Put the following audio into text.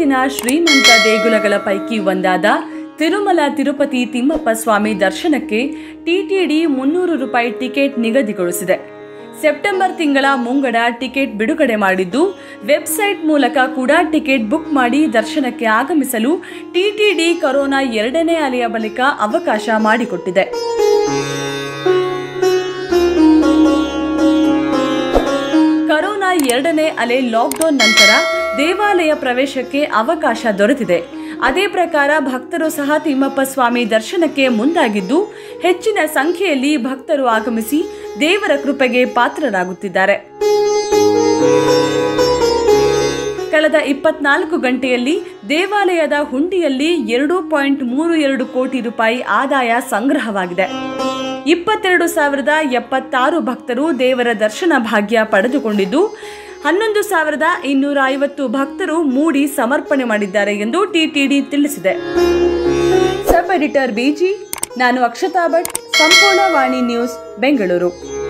ಜಗತ್ತಿನ ಶ್ರೀಮಂತ ದೇಗುಲಗಳ ಪೈಕಿ ಒಂದಾದ ತಿರುಮಲ ತಿರುಪತಿ ತಿಮ್ಮಪ್ಪ ಸ್ವಾಮಿ ದರ್ಶನಕ್ಕೆ ಟಿಟಿಡಿ ಮುನ್ನೂರು ರೂಪಾಯಿ ಟಿಕೆಟ್ ನಿಗದಿಗೊಳಿಸಿದೆ ಸೆಪ್ಟೆಂಬರ್ ತಿಂಗಳ ಮುಂಗಡ ಟಿಕೆಟ್ ಬಿಡುಗಡೆ ಮಾಡಿದ್ದು ವೆಬ್ಸೈಟ್ ಮೂಲಕ ಕೂಡ ಟಿಕೆಟ್ ಬುಕ್ ಮಾಡಿ ದರ್ಶನಕ್ಕೆ ಆಗಮಿಸಲು ಟಿಟಿಡಿ ಕೊರೋನಾ ಎರಡನೇ ಅಲೆಯ ಬಳಿಕ ಅವಕಾಶ ಮಾಡಿಕೊಟ್ಟಿದೆ ಕರೋನಾ ಎರಡನೇ ಅಲೆ ಲಾಕ್ಡೌನ್ ನಂತರ ದೇವಾಲಯ ಪ್ರವೇಶಕ್ಕೆ ಅವಕಾಶ ದೊರೆತಿದೆ ಅದೇ ಪ್ರಕಾರ ಭಕ್ತರು ಸಹ ತಿಮ್ಮಪ್ಪ ಸ್ವಾಮಿ ದರ್ಶನಕ್ಕೆ ಮುಂದಾಗಿದ್ದು ಹೆಚ್ಚಿನ ಸಂಖ್ಯೆಯಲ್ಲಿ ಭಕ್ತರು ಆಗಮಿಸಿ ದೇವರ ಕೃಪೆಗೆ ಪಾತ್ರರಾಗುತ್ತಿದ್ದಾರೆ ಕಳೆದ ಇಪ್ಪತ್ನಾಲ್ಕು ಗಂಟೆಯಲ್ಲಿ ದೇವಾಲಯದ ಹುಂಡಿಯಲ್ಲಿ ಎರಡು ಪಾಯಿಂಟ್ ಮೂರು ಎರಡು ಕೋಟಿ ರೂಪಾಯಿ ಆದಾಯ ಸಂಗ್ರಹವಾಗಿದೆ ಇಪ್ಪತ್ತೆರಡು ಸಾವಿರದ ಎಪ್ಪತ್ತಾರು ಭಕ್ತರು ದೇವರ ದರ್ಶನ ಭಾಗ್ಯ ಪಡೆದುಕೊಂಡಿದ್ದು ಹನ್ನೊಂದು ಸಾವಿರದ ಇನ್ನೂರ ಐವತ್ತು ಭಕ್ತರು ಮೂಡಿ ಸಮರ್ಪಣೆ ಮಾಡಿದ್ದಾರೆ ಎಂದು ಟಿಟಿಡಿ ತಿಳಿಸಿದೆ ಸಬ್ ಎಡಿಟರ್ ಬಿಜಿ ನಾನು ಅಕ್ಷತಾ ಭಟ್ ಸಂಪೂರ್ಣ ವಾಣಿ ನ್ಯೂಸ್ ಬೆಂಗಳೂರು